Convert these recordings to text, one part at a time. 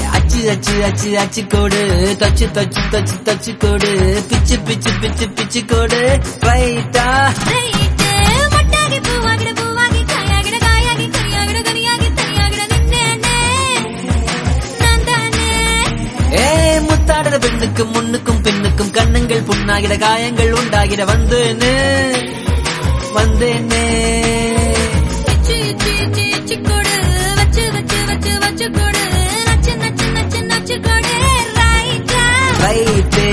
அச்சு அச்சு அச்சு அச்சு கோடு தச்சு தச்சு தச்சு தச்சு கோடு பிச்சு பிச்சு பிச்சு பிச்சு கோடு ரைட்டா ரைட்டு மொட்டாகி பூவாகிட பூவாகி காயாகிட காயாகி கனியாகிட கனியாகி தனியாகிட நின்னேனே நான் தானே ஏ முத்தாடுற பெண்ணுக்கும் முன்னுக்கும் பின்னுக்கும் கண்ணங்கள் புண்ணாகிட காயங்கள் உண்டாகிட வந்தேனே வந்தேனே இச்சி இச்சி இச்சி இச்சி கொடு வச்சு வச்சு வச்சு வச்சு கொடு நச்சு நச்சு நச்சு நச்சு கொடு ரைட்டா ரைட்டே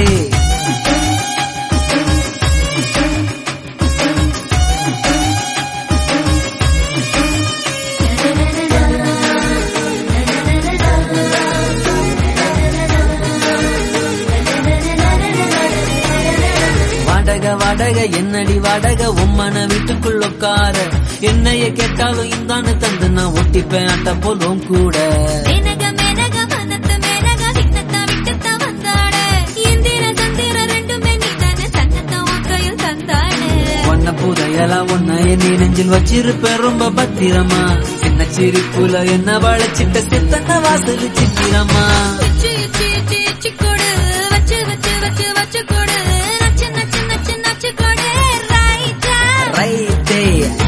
வாடக வாடக என்னடி வாடக உம்மன வீட்டுக்குள்ள உட்கார என்னைய கேட்டாலும் இந்தான்னு தந்து நான் ஒட்டிப்பேன் அட்ட போலும் கூட மேனக மேனக மனத்து மேனக விண்ணத்த விட்டத்த வந்தாட இந்திர சந்திர ரெண்டுமே நீ தானே சன்னத்த உன் கையில் தந்தாடு ஒன்ன புதையலா ஒன்ன நீ நெஞ்சில் வச்சிருப்பேன் ரொம்ப பத்திரமா சின்ன சிரிப்புல என்ன வளைச்சிட்ட சித்தன வாசல் சித்திரமா இச்சி இச்சி இச்சி இச்சி கொடு வச்சு வச்சு வச்சு வச்சு கொடு நச்சு நச்சு நச்சு நச்சு கொடு ரைட்டா ரைட்டே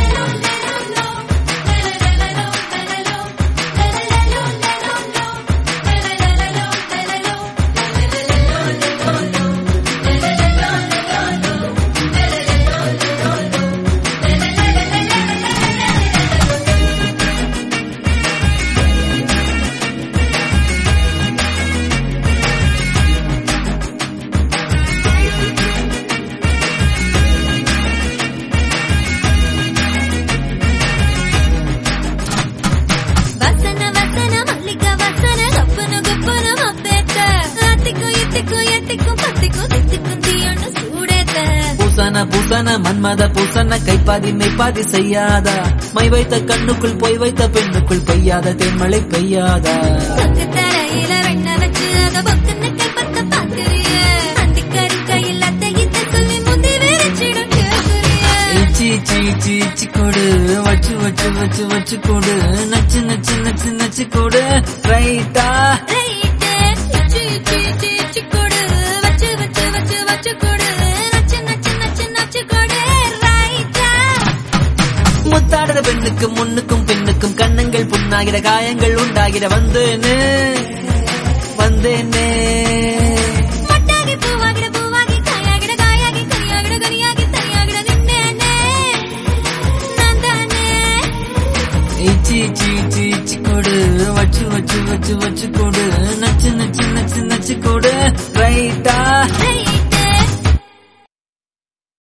வசன வசன மல்லிக வசன கப்பன கப்பன மப்பேத்த அத்திக்கும் இத்திக்கும் எத்திக்கும் பத்திக்கும் தித்திக்கும் தீயொன்னு சூடேத்த பூசன பூசன மன்மத பூசன கைப்பாதி மெய்ப்பாதி செய்யாதா மை வைத்த கண்ணுக்குள் போய் வைத்த பெண்ணுக்குள் பெய்யாத தேன்மழை பெய்யாதா சொத்து தரையில வெண்ண வச்சு அத பொக்குன்னு கைப்பத்த பாக்குறிய அந்திக்கறி கையில் அத்தை இத்த சொல்லி முந்தி வெறிச்சிடும் கேக்குறிய இச்சி இச்சி இச்சி இச்சி கொடு வச்சு வச்சு வச்சு வச்சு கொடு நச்சு நச்சு நச்சு நச்சு கொடு ரைட்டா ரைட்டு இச்சி இச்சி இச்சி இச்சி கொடு வச்சு வச்சு வச்சு வச்சு கொடு நச்சு நச்சு நச்சு நச்சு கொடு ரைட்டா முத்தாடுற பெண்ணுக்கு முன்னுக்கும் பின்னுக்கும் கண்ணங்கள் புண்ணாகிற காயங்கள் உண்டாகிற வந்தேனே வந்தேனே மொட்டாகி பூவாகிட பூவாகி காயாகிட காயாகி கனியாகிட கனியாகி தனியாகிட நின்னேனே நான் தானே இச்சி இச்சி இச்சி இச்சி கொடு வச்சு வச்சு வச்சு வச்சு கொடு நச்சு நச்சு நச்சு நச்சு கொடு ரைட்டா ரைட்டு